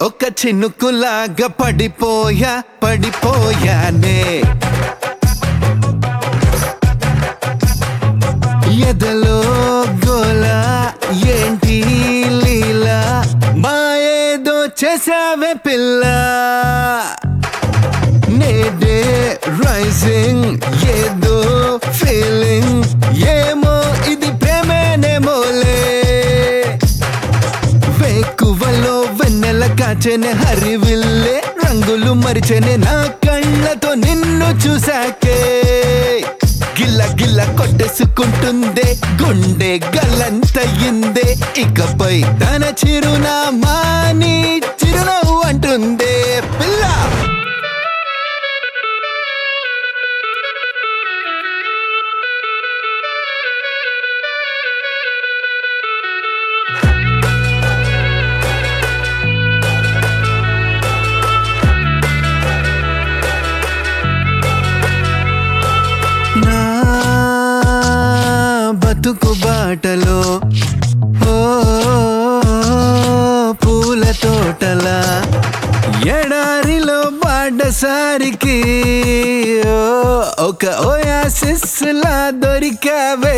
ఒక చినుకులాగా పడిపోయా పడిపోయానే ఎదలో గోల ఏంటి లీలా మా ఏదో చేసావే పిల్ల నేడే రైజింగ్ ఏదో ఫీలింగ్ ఏమో ఇది ప్రేమేనేమోలే వేకువలో వెన్నెల కాచెనే హరివిల్లే రంగులు మరిచెనే నా కళ్ళతో నిన్ను చూసాకే గిల్ల గిల్ల కొట్టేసుకుంటుందే గుండె గల్లంతయిందే ఇకపై తన చిరునామా నీ చిరునవ్వు అంటుందే పిల్ల నా బతుకు బాటలో ఓ పూల తోటల ఎడారిలో బాటసారికి ఓ, ఒక ఓయాసిస్ లా దొరికావే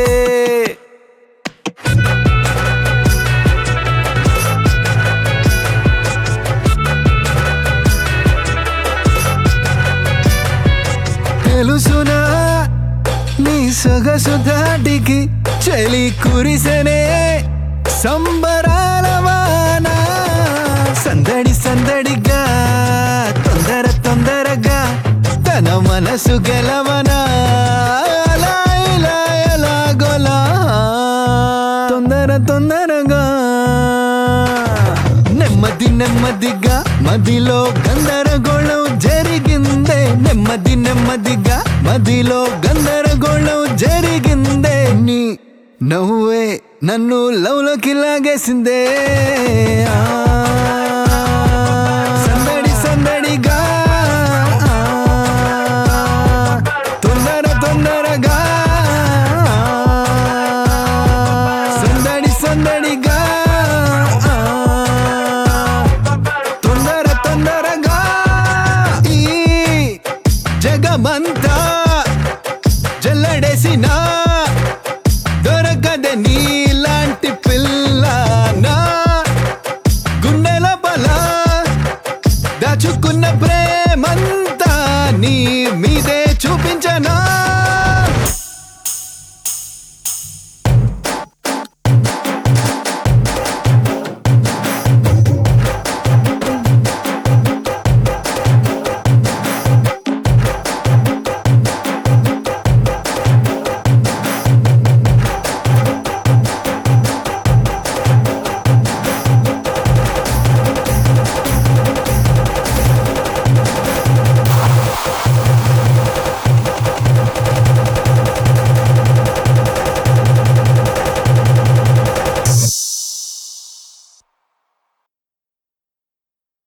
తెలుసునా నీ సొగసు దాటికి చలి కురిసెనే సంబరాల వాన సందడి సందడిగా తొందర తొందరగా తన మనసు గెలవనా అలా ఇలా ఎలాగోలా తొందర తొందరగా నెమ్మది నెమ్మదిగా మదిలో గందరగోళం జరిగిందే నెమ్మది నెమ్మదిగా మదిలో గందరగోళం జరిగిందే నీ నవ్వే నన్ను లవ్లోకి లాగేసిందే ఆ